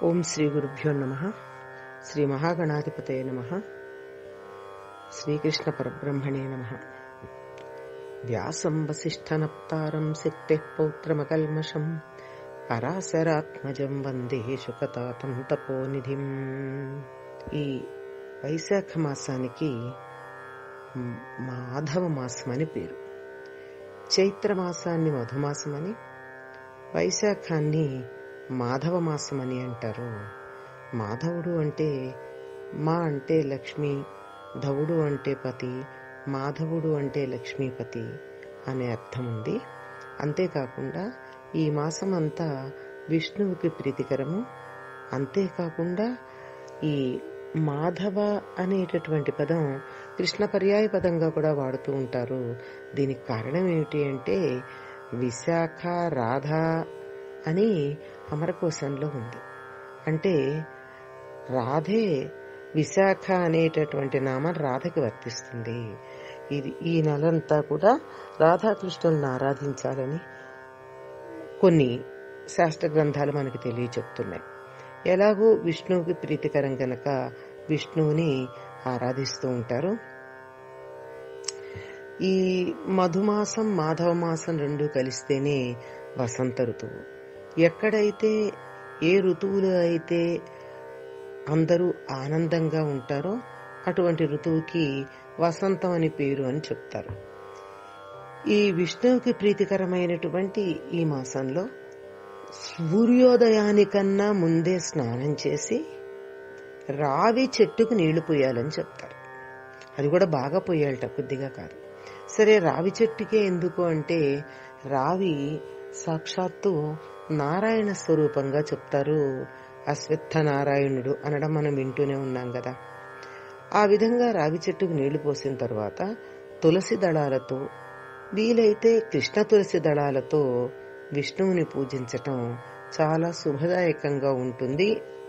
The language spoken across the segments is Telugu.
ఓం శ్రీ గురుభ్యో నమ శ్రీ మహాగణాధిపతయ నమ శ్రీకృష్ణ పరబ్రహ్మణే నమ వ్యాసం వసిష్ఠనప్తారం శక్తి పౌత్రమకల్మషం పరాశరాత్మజం వందే శుకతాతం తపోనిధిం ఈ వైశాఖ మాసానికి మాధవ మాసం అని పేరు చైత్ర మాసాన్ని మధుమాసమని వైశాఖాన్ని మాధవ మాసమని అంటారు మాధవుడు అంటే మా అంటే లక్ష్మి ధవుడు అంటే పతి మాధవుడు అంటే లక్ష్మీపతి అనే అర్థం ఉంది అంతేకాకుండా ఈ మాసం అంతా విష్ణువుకి ప్రీతికరము అంతేకాకుండా ఈ మాధవ అనేటటువంటి పదం కృష్ణ పర్యాయ పదంగా కూడా వాడుతూ ఉంటారు దీనికి కారణం ఏమిటి అంటే విశాఖ రాధ అని అమరకోశంలో ఉంది అంటే రాధే విశాఖ అనేటటువంటి నామం రాధకి వర్తిస్తుంది ఇది ఈ నెలంతా కూడా రాధాకృష్ణులను ఆరాధించాలని కొన్ని శాస్త్ర గ్రంథాలు మనకి తెలియచెప్తున్నాయి ఎలాగూ విష్ణువుకి ప్రీతికరం గనక విష్ణువుని ఆరాధిస్తూ ఉంటారు ఈ మధుమాసం మాధవ మాసం రెండు కలిస్తేనే వసంత ఋతువు ఎక్కడైతే ఏ ఋతువులో అయితే అందరూ ఆనందంగా ఉంటారో అటువంటి ఋతువుకి వసంతం అని పేరు అని చెప్తారు ఈ విష్ణువుకి ప్రీతికరమైనటువంటి ఈ మాసంలో సూర్యోదయానికన్నా ముందే స్నానం చేసి రావి చెట్టుకు నీళ్లు పోయాలని చెప్తారు అది కూడా బాగా పోయాలట కొద్దిగా కాదు సరే రావి చెట్టుకే ఎందుకు అంటే రావి సాక్షాత్తు నారాయణ స్వరూపంగా చెప్తారు అశ్వత్థ నారాయణుడు అనడం మనం వింటూనే ఉన్నాం కదా ఆ విధంగా రావి చెట్టుకు నీళ్లు పోసిన తర్వాత తులసి దళాలతో వీలైతే కృష్ణ తులసి దళాలతో విష్ణువుని పూజించటం చాలా శుభదాయకంగా ఉంటుంది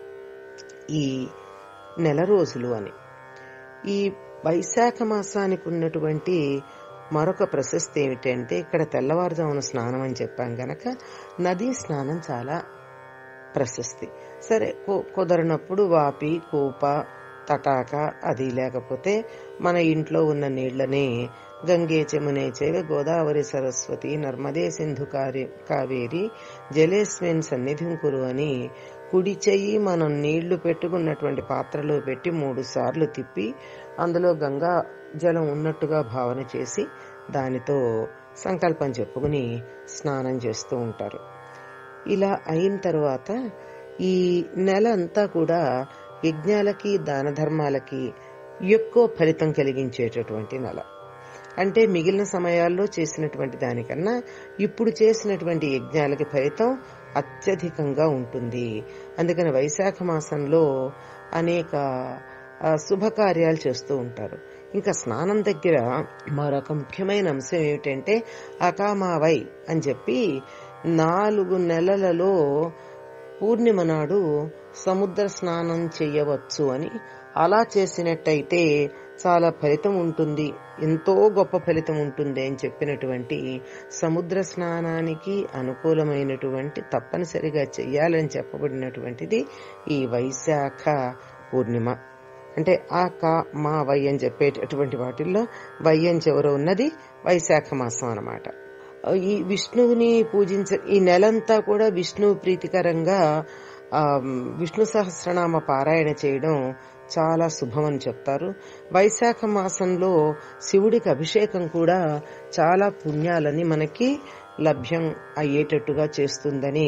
ఈ నెల రోజులు అని ఈ వైశాఖ మాసానికి ఉన్నటువంటి మరొక ప్రశస్తి ఏమిటంటే ఇక్కడ తెల్లవారుజామున స్నానం అని చెప్పాం గనక నదీ స్నానం చాలా ప్రశస్తి సరే కుదరనప్పుడు వాపి కూప తటాక అది లేకపోతే మన ఇంట్లో ఉన్న నీళ్లనే గంగే చమునే చేవ గోదావరి సరస్వతి నర్మదే సింధు కావేరి జలేస్మిన్ సన్నిధిం కురు అని కుడి చెయ్యి మనం నీళ్లు పెట్టుకున్నటువంటి పాత్రలో పెట్టి మూడు సార్లు తిప్పి అందులో గంగా జలం ఉన్నట్టుగా భావన చేసి దానితో సంకల్పం చెప్పుకుని స్నానం చేస్తూ ఉంటారు ఇలా అయిన తర్వాత ఈ నెల అంతా కూడా యజ్ఞాలకి దాన ధర్మాలకి ఎక్కువ ఫలితం కలిగించేటటువంటి నెల అంటే మిగిలిన సమయాల్లో చేసినటువంటి దానికన్నా ఇప్పుడు చేసినటువంటి యజ్ఞాలకి ఫలితం అత్యధికంగా ఉంటుంది అందుకని వైశాఖ మాసంలో అనేక శుభకార్యాలు చేస్తూ ఉంటారు ఇంకా స్నానం దగ్గర మరొక ముఖ్యమైన అంశం ఏమిటంటే అకామావై అని చెప్పి నాలుగు నెలలలో పూర్ణిమ నాడు సముద్ర స్నానం చేయవచ్చు అని అలా చేసినట్టయితే చాలా ఫలితం ఉంటుంది ఎంతో గొప్ప ఫలితం ఉంటుంది అని చెప్పినటువంటి సముద్ర స్నానానికి అనుకూలమైనటువంటి తప్పనిసరిగా చెయ్యాలని చెప్పబడినటువంటిది ఈ వైశాఖ పూర్ణిమ అంటే ఆ కా మా వై అని చెప్పేటటువంటి వాటిల్లో వై అని చివర ఉన్నది వైశాఖ మాసం అన్నమాట ఈ విష్ణువుని పూజించ ఈ నెలంతా కూడా విష్ణువు ప్రీతికరంగా విష్ణు సహస్రనామ పారాయణ చేయడం చాలా శుభమని చెప్తారు వైశాఖ మాసంలో శివుడికి అభిషేకం కూడా చాలా పుణ్యాలని మనకి లభ్యం అయ్యేటట్టుగా చేస్తుందని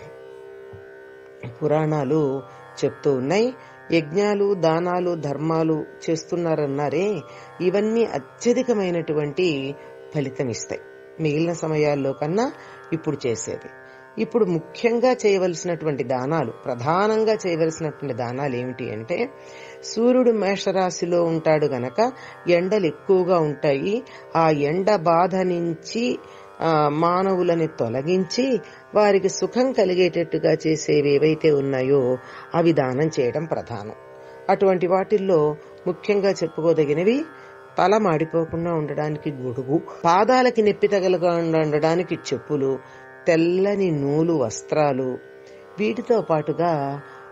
పురాణాలు చెప్తూ ఉన్నాయి యజ్ఞాలు దానాలు ధర్మాలు చేస్తున్నారన్నారే ఇవన్నీ అత్యధికమైనటువంటి ఫలితం ఇస్తాయి మిగిలిన సమయాల్లో కన్నా ఇప్పుడు చేసేది ఇప్పుడు ముఖ్యంగా చేయవలసినటువంటి దానాలు ప్రధానంగా చేయవలసినటువంటి దానాలు ఏమిటి అంటే సూర్యుడు మేషరాశిలో ఉంటాడు గనక ఎండలు ఎక్కువగా ఉంటాయి ఆ ఎండ బాధ నుంచి మానవులని తొలగించి వారికి సుఖం కలిగేటట్టుగా చేసేవి ఏవైతే ఉన్నాయో అవి దానం చేయడం ప్రధానం అటువంటి వాటిల్లో ముఖ్యంగా చెప్పుకోదగినవి తల మాడిపోకుండా ఉండడానికి గొడుగు పాదాలకి నొప్పి తగలకుండా ఉండడానికి చెప్పులు తెల్లని నూలు వస్త్రాలు వీటితో పాటుగా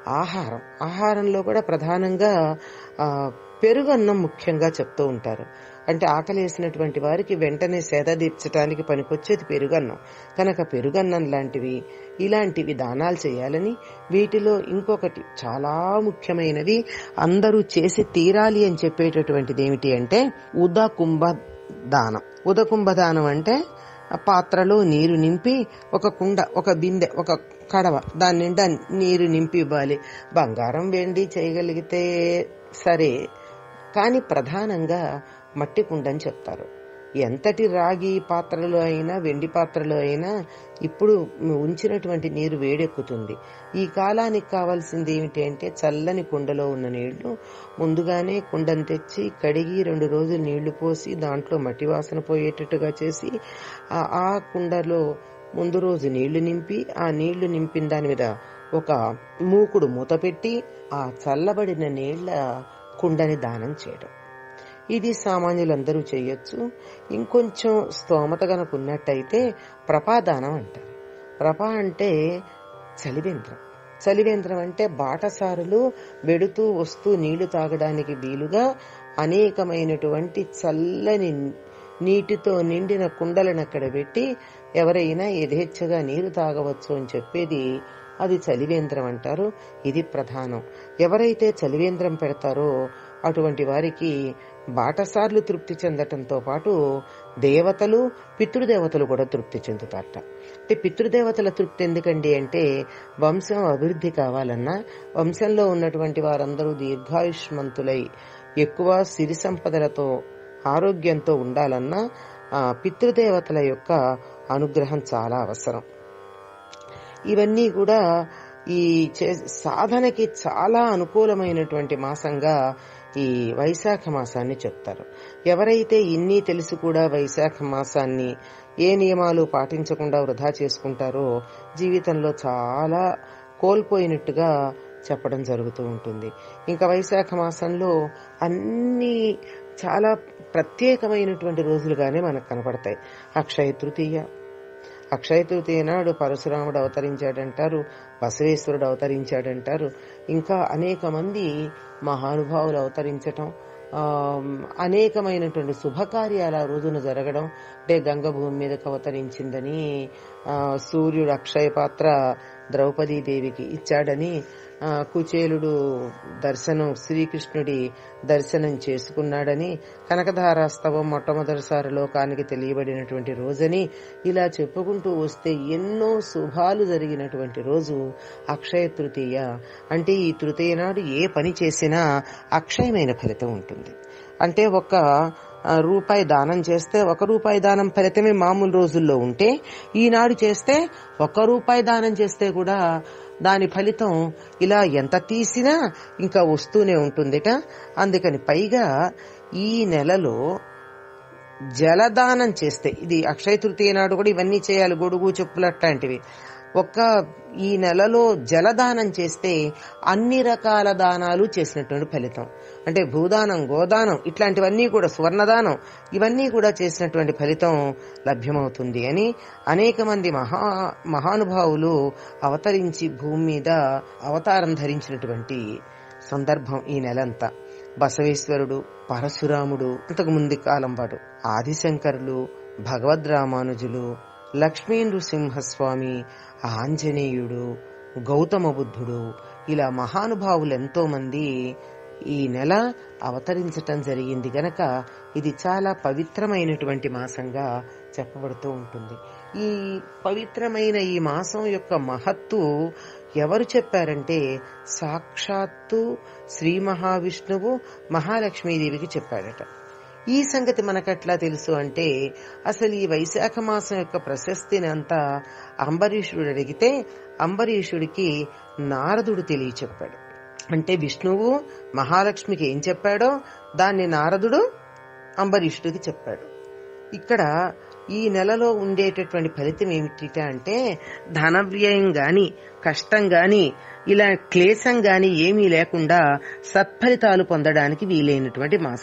ఆహారం ఆహారంలో కూడా ప్రధానంగా ఆ, పెరుగన్నం ముఖ్యంగా చెప్తూ ఉంటారు అంటే ఆకలేసినటువంటి వారికి వెంటనే సేద తీర్చడానికి పనికొచ్చేది పెరుగన్నం కనుక పెరుగన్నం లాంటివి ఇలాంటివి దానాలు చేయాలని వీటిలో ఇంకొకటి చాలా ముఖ్యమైనది అందరూ చేసి తీరాలి అని చెప్పేటటువంటిది ఏమిటి అంటే ఉదకుంభ దానం ఉదకుంభ దానం అంటే ఆ పాత్రలో నీరు నింపి ఒక కుండ ఒక బిందె ఒక కడవ దాని నిండా నీరు నింపి ఇవ్వాలి బంగారం వెండి చేయగలిగితే సరే కానీ ప్రధానంగా మట్టి కుండని చెప్తారు ఎంతటి రాగి పాత్రలో అయినా వెండి పాత్రలో అయినా ఇప్పుడు ఉంచినటువంటి నీరు వేడెక్కుతుంది ఈ కాలానికి కావాల్సింది ఏమిటి అంటే చల్లని కుండలో ఉన్న నీళ్లు ముందుగానే కుండను తెచ్చి కడిగి రెండు రోజులు నీళ్లు పోసి దాంట్లో మట్టి వాసన పోయేటట్టుగా చేసి ఆ- ఆ కుండలో ముందు రోజు నీళ్లు నింపి ఆ నీళ్లు నింపిన దాని మీద ఒక మూకుడు మూత పెట్టి ఆ చల్లబడిన నీళ్ల కుండని దానం చేయడం ఇది సామాన్యులందరూ చేయొచ్చు ఇంకొంచెం స్తోమత గనక ఉన్నట్టయితే ప్రపాదానం అంటారు ప్రపా అంటే చలివేంద్రం చలివేంద్రం అంటే బాటసారులు వెడుతూ వస్తూ నీళ్లు తాగడానికి వీలుగా అనేకమైనటువంటి చల్లని నీటితో నిండిన కుండలను అక్కడ పెట్టి ఎవరైనా యథేచ్ఛగా నీరు తాగవచ్చు అని చెప్పేది అది చలివేంద్రం అంటారు ఇది ప్రధానం ఎవరైతే చలివేంద్రం పెడతారో అటువంటి వారికి బాటసార్లు తృప్తి చెందటంతో పాటు దేవతలు పితృదేవతలు కూడా తృప్తి చెందుతారట అంటే పితృదేవతల తృప్తి ఎందుకండి అంటే వంశం అభివృద్ధి కావాలన్నా వంశంలో ఉన్నటువంటి వారందరూ దీర్ఘాయుష్మంతులై ఎక్కువ సిరి సంపదలతో ఆరోగ్యంతో ఉండాలన్నా ఆ పితృదేవతల యొక్క అనుగ్రహం చాలా అవసరం ఇవన్నీ కూడా ఈ చే- సాధనకి చాలా అనుకూలమైనటువంటి మాసంగా ఈ వైశాఖ మాసాన్ని చెప్తారు ఎవరైతే ఇన్ని తెలిసి కూడా వైశాఖ మాసాన్ని ఏ నియమాలు పాటించకుండా వృధా చేసుకుంటారో జీవితంలో చాలా కోల్పోయినట్టుగా చెప్పడం జరుగుతూ ఉంటుంది ఇంకా వైశాఖ మాసంలో అన్ని చాలా ప్రత్యేకమైనటువంటి రోజులుగానే మనకు కనపడతాయి అక్షయ తృతీయ అక్షయ తృతీయ నాడు పరశురాముడు అవతరించాడంటారు బసవేశ్వరుడు అవతరించాడంటారు ఇంకా అనేక మంది మహానుభావులు అవతరించటం ఆ, అనేకమైనటువంటి శుభకార్యాలు ఆ రోజున జరగడం అంటే గంగ భూమి మీదకి అవతరించిందని ఆ, సూర్యుడు అక్షయ పాత్ర ద్రౌపదీదేవికి ఇచ్చాడని ఆ, కుచేలుడు దర్శనం శ్రీకృష్ణుడి దర్శనం చేసుకున్నాడని కనకధారాస్తవం మొట్టమొదటిసారి లోకానికి తెలియబడినటువంటి రోజని ఇలా చెప్పుకుంటూ వస్తే ఎన్నో శుభాలు జరిగినటువంటి రోజు అక్షయ తృతీయ అంటే ఈ తృతీయ నాడు ఏ పని చేసినా అక్షయమైన ఫలితం ఉంటుంది అంటే ఒక ఆ, రూపాయి దానం చేస్తే ఒక రూపాయి దానం ఫలితమే మామూలు రోజుల్లో ఉంటే ఈనాడు చేస్తే ఒక్క రూపాయి దానం చేస్తే కూడా దాని ఫలితం ఇలా ఎంత తీసినా ఇంకా వస్తూనే ఉంటుందిట అందుకని పైగా ఈ నెలలో జలదానం చేస్తే ఇది అక్షయ తృతీయ నాడు కూడా ఇవన్నీ చేయాలి గొడుగు చెప్పులు అట్లాంటివి ఒక్క ఈ నెలలో జలదానం చేస్తే అన్ని రకాల దానాలు చేసినటువంటి ఫలితం అంటే భూదానం గోదానం ఇట్లాంటివన్నీ కూడా స్వర్ణదానం ఇవన్నీ కూడా చేసినటువంటి ఫలితం లభ్యమవుతుంది అని అనేక మంది మహా మహానుభావులు అవతరించి భూమి మీద అవతారం ధరించినటువంటి సందర్భం ఈ నెలంతా బసవేశ్వరుడు పరశురాముడు అంతకు ముందు కాలం పాటు ఆదిశంకరులు భగవద్ రామానుజులు లక్ష్మీ నృసింహస్వామి ఆంజనేయుడు గౌతమ బుద్ధుడు ఇలా మహానుభావులు ఎంతో మంది ఈ నెల అవతరించటం జరిగింది గనక ఇది చాలా పవిత్రమైనటువంటి మాసంగా చెప్పబడుతూ ఉంటుంది ఈ పవిత్రమైన ఈ మాసం యొక్క మహత్తు ఎవరు చెప్పారంటే సాక్షాత్తు శ్రీ మహావిష్ణువు మహాలక్ష్మీదేవికి చెప్పాడట ఈ సంగతి మనకట్లా తెలుసు అంటే అసలు ఈ వైశాఖ మాసం యొక్క ప్రశస్తిని అంతా అంబరీషుడు అడిగితే అంబరీషుడికి నారదుడు తెలియచెప్పాడు అంటే విష్ణువు మహాలక్ష్మికి ఏం చెప్పాడో దాన్ని నారదుడు అంబరీషుడికి చెప్పాడు ఇక్కడ ఈ నెలలో ఉండేటటువంటి ఫలితం ఏమిటి అంటే ధన వ్యయం గాని కష్టం గాని ఇలా క్లేశం గాని ఏమీ లేకుండా సత్ఫలితాలు పొందడానికి వీలైనటువంటి మాసం ఇది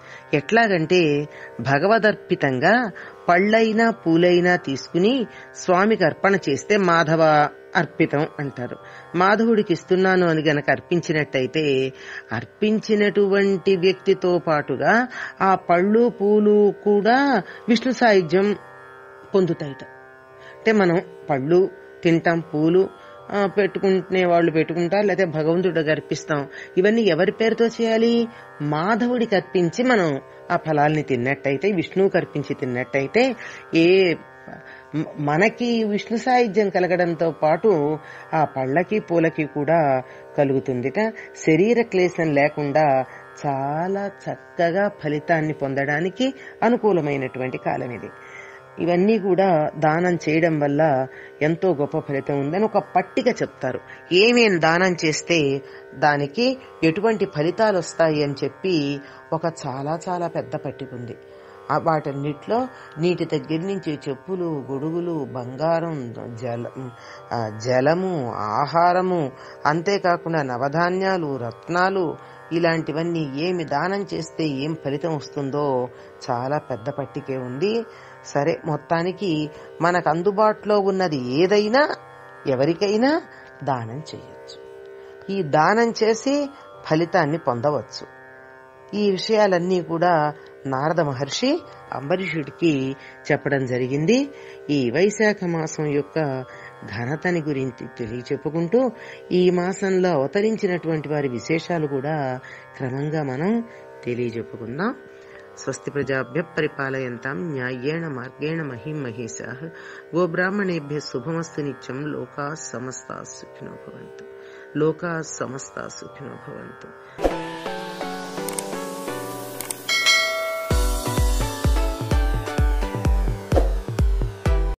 ఎట్లాగంటే భగవదర్పితంగా పళ్ళైనా పూలైనా తీసుకుని స్వామికి అర్పణ చేస్తే మాధవ అర్పితం అంటారు మాధవుడికి ఇస్తున్నాను అని గనక అర్పించినట్టయితే అర్పించినటువంటి వ్యక్తితో పాటుగా ఆ పళ్ళు పూలు కూడా విష్ణు సాయుధ్యం పొందుతాయిట అంటే మనం పళ్ళు తింటాం పూలు ఆ, పెట్టుకునే వాళ్ళు పెట్టుకుంటారు లేకపోతే భగవంతుడికి అర్పిస్తాం ఇవన్నీ ఎవరి పేరుతో చేయాలి మాధవుడికి అర్పించి మనం ఆ ఫలాల్ని తిన్నట్టయితే విష్ణువుకి అర్పించి తిన్నట్టయితే ఏ మ- మనకి విష్ణు సాయుధ్యం కలగడంతో పాటు ఆ పళ్ళకి పూలకి కూడా కలుగుతుందిట శరీర క్లేశం లేకుండా చాలా చక్కగా ఫలితాన్ని పొందడానికి అనుకూలమైనటువంటి కాలం ఇది ఇవన్నీ కూడా దానం చేయడం వల్ల ఎంతో గొప్ప ఫలితం ఉందని ఒక పట్టిక చెప్తారు ఏమేం దానం చేస్తే దానికి ఎటువంటి ఫలితాలు వస్తాయి అని చెప్పి ఒక చాలా చాలా పెద్ద పట్టిక ఉంది ఆ వాటన్నిటిలో నీటి దగ్గర నుంచి చెప్పులు గొడుగులు బంగారం జల ఆ, జలము ఆహారము అంతేకాకుండా నవధాన్యాలు రత్నాలు ఇలాంటివన్నీ ఏమి దానం చేస్తే ఏం ఫలితం వస్తుందో చాలా పెద్ద పట్టికే ఉంది సరే మొత్తానికి మనకు అందుబాటులో ఉన్నది ఏదైనా ఎవరికైనా దానం చేయొచ్చు ఈ దానం చేసి ఫలితాన్ని పొందవచ్చు ఈ విషయాలన్నీ కూడా నారద మహర్షి అంబరీషుడికి చెప్పడం జరిగింది ఈ వైశాఖ మాసం యొక్క ఘనతని గురించి తెలియచెప్పుకుంటూ ఈ మాసంలో అవతరించినటువంటి వారి విశేషాలు కూడా క్రమంగా మనం తెలియజెప్పుకుందాం స్వస్తి ప్రజాభ్య పరిపాలయంతాం న్యాయేణ మార్గేణ మహిం మహేశా గోబ్రాహ్మణేభ్య శుభమస్తు నిత్యం లోకా సమస్తా సుఖినో భవంతు లోకా సమస్తా సుఖినో భవంతు